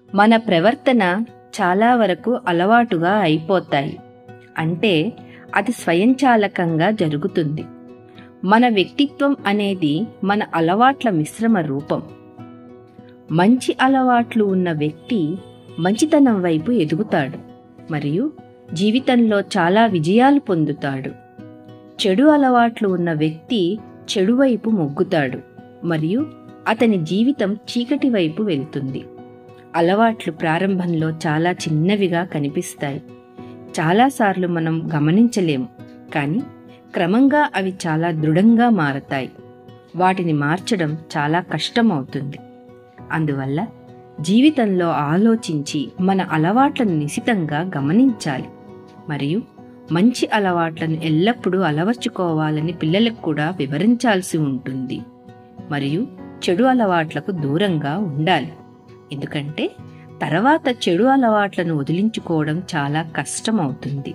మన ప్రవర్తన చాలా వరకు అలవాటుగా అయిపోతాయి అంటే అది స్వయంచాలకంగా జరుగుతుంది మన వ్యక్తిత్వం అనేది మన అలవాట్ల మిశ్రమ రూపం మంచి అలవాట్లు ఉన్న వ్యక్తి మంచితనం వైపు ఎదుగుతాడు మరియు జీవితంలో చాలా విజయాలు పొందుతాడు చెడు అలవాట్లు ఉన్న వ్యక్తి చెడు వైపు మొగ్గుతాడు మరియు అతని జీవితం చీకటి వైపు వెళ్తుంది అలవాట్లు ప్రారంభంలో చాలా చిన్నవిగా కనిపిస్తాయి చాలాసార్లు మనం గమనించలేము కానీ క్రమంగా అవి చాలా దృఢంగా మారతాయి వాటిని మార్చడం చాలా కష్టమవుతుంది అందువల్ల జీవితంలో ఆలోచించి మన అలవాట్లను నిశితంగా గమనించాలి మరియు మంచి అలవాట్లను ఎల్లప్పుడూ అలవర్చుకోవాలని పిల్లలకు కూడా వివరించాల్సి ఉంటుంది మరియు చెడు అలవాట్లకు దూరంగా ఉండాలి ఎందుకంటే తర్వాత చెడు అలవాట్లను వదిలించుకోవడం చాలా కష్టమవుతుంది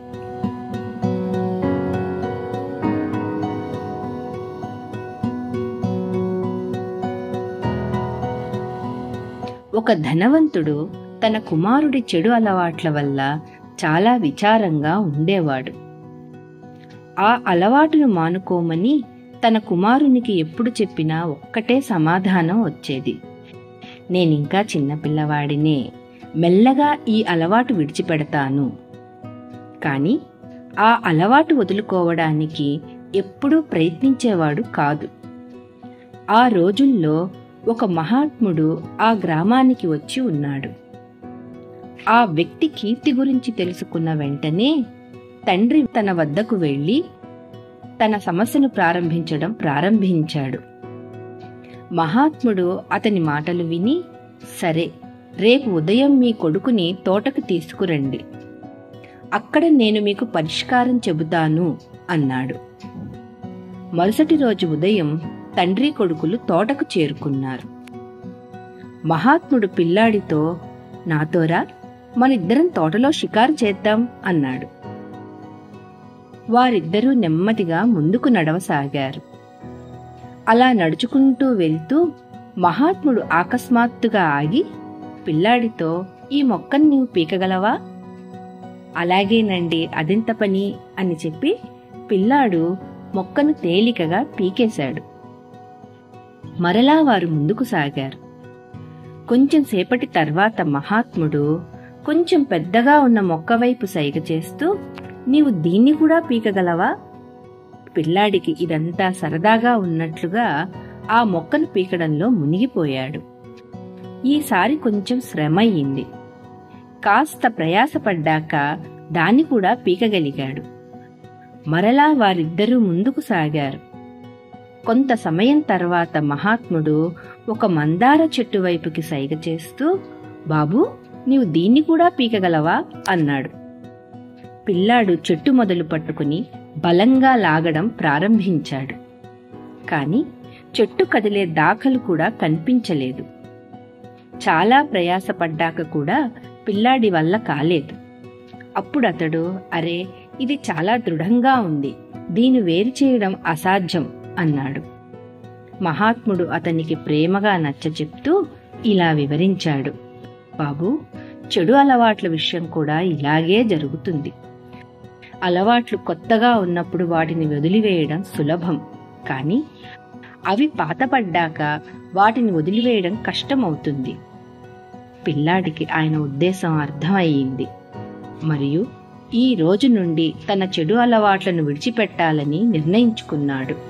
ఒక ధనవంతుడు తన కుమారుడి చెడు అలవాట్ల వల్ల చాలా విచారంగా ఉండేవాడు ఆ అలవాటును మానుకోమని తన కుమారునికి ఎప్పుడు చెప్పినా ఒక్కటే సమాధానం వచ్చేది నేనింకా చిన్నపిల్లవాడినే మెల్లగా ఈ అలవాటు విడిచిపెడతాను కానీ ఆ అలవాటు వదులుకోవడానికి ఎప్పుడూ ప్రయత్నించేవాడు కాదు ఆ రోజుల్లో ఒక మహాత్ముడు ఆ గ్రామానికి వచ్చి ఉన్నాడు ఆ వ్యక్తి కీర్తి గురించి తెలుసుకున్న వెంటనే తండ్రి తన వద్దకు వెళ్ళి తన సమస్యను ప్రారంభించడం ప్రారంభించాడు మహాత్ముడు అతని మాటలు విని సరే రేపు ఉదయం మీ కొడుకుని తోటకు తీసుకురండి అక్కడ నేను మీకు పరిష్కారం చెబుతాను అన్నాడు మరుసటి రోజు ఉదయం తండ్రి కొడుకులు తోటకు చేరుకున్నారు మహాత్ముడు పిల్లాడితో నాతోరా మనిద్దరం తోటలో షికారు చేద్దాం అన్నాడు వారిద్దరూ నెమ్మదిగా ముందుకు నడవసాగారు అలా నడుచుకుంటూ వెళ్తూ మహాత్ముడు అకస్మాత్తుగా ఆగి పిల్లాడితో ఈ మొక్కను నీవు పీకగలవా అలాగేనండి అదెంత పని అని చెప్పి పిల్లాడు మొక్కను తేలికగా పీకేశాడు మరలా వారు ముందుకు సాగారు కొంచెం సేపటి తర్వాత మహాత్ముడు కొంచెం పెద్దగా ఉన్న మొక్క వైపు సైగ చేస్తూ నీవు దీన్ని కూడా పీకగలవా పిల్లాడికి ఇదంతా సరదాగా ఉన్నట్లుగా ఆ మొక్కను పీకడంలో మునిగిపోయాడు ఈసారి కొంచెం శ్రమయ్యింది కాస్త ప్రయాసపడ్డాక దాన్ని కూడా పీకగలిగాడు మరలా వారిద్దరూ ముందుకు సాగారు కొంత సమయం తర్వాత మహాత్ముడు ఒక మందార చెట్టు వైపుకి సైగ చేస్తూ బాబూ నీవు దీన్ని కూడా పీకగలవా అన్నాడు పిల్లాడు చెట్టు మొదలు పట్టుకుని బలంగా లాగడం ప్రారంభించాడు కాని చెట్టు కదిలే దాఖలు కూడా కనిపించలేదు చాలా ప్రయాసపడ్డాక కూడా పిల్లాడి వల్ల కాలేదు అప్పుడతడు అరే ఇది చాలా దృఢంగా ఉంది దీని వేరు చేయడం అసాధ్యం అన్నాడు మహాత్ముడు అతనికి ప్రేమగా నచ్చచెప్తూ ఇలా వివరించాడు బాబు చెడు అలవాట్ల విషయం కూడా ఇలాగే జరుగుతుంది అలవాట్లు కొత్తగా ఉన్నప్పుడు వాటిని వదిలివేయడం సులభం కానీ అవి పాతపడ్డాక వాటిని వదిలివేయడం కష్టమవుతుంది పిల్లాడికి ఆయన ఉద్దేశం అర్థమయ్యింది మరియు ఈ రోజు నుండి తన చెడు అలవాట్లను విడిచిపెట్టాలని నిర్ణయించుకున్నాడు